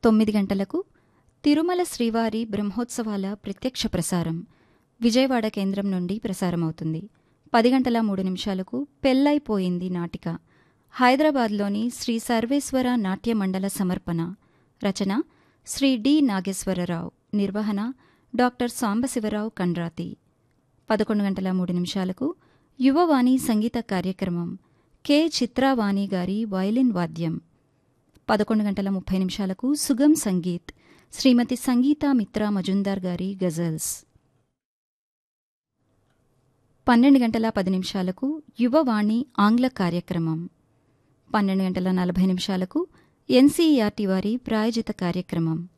తొమ్మిది గంటలకు తిరుమల శ్రీవారి బ్రహ్మోత్సవాల ప్రత్యక్ష ప్రసారం విజయవాడ కేంద్రం నుండి ప్రసారమవుతుంది పది గంటల మూడు నిమిషాలకు పెళ్ళైపోయింది నాటిక హైదరాబాద్లోని శ్రీ సర్వేశ్వర నాట్య మండల సమర్పణ రచన శ్రీ డి నాగేశ్వరరావు నిర్వహణ డాక్టర్ సాంబశివరావు కండ్రాతి పదకొండు గంటల మూడు నిమిషాలకు యువవాణి సంగీత కార్యక్రమం కె చిత్రావాణి గారి వయలిన్ వాద్యం పదకొండు గంటల ముప్పై నిమిషాలకు సుగం సంగీత్ శ్రీమతి సంగీత మిత్రా మజుందార్ గారి గజల్స్ పన్నెండు గంటల పది నిమిషాలకు యువవాణి ఆంగ్ల కార్యక్రమం పన్నెండు గంటల నలభై నిమిషాలకు ఎన్సీఈఆర్టీ వారి ప్రాయోజిత కార్యక్రమం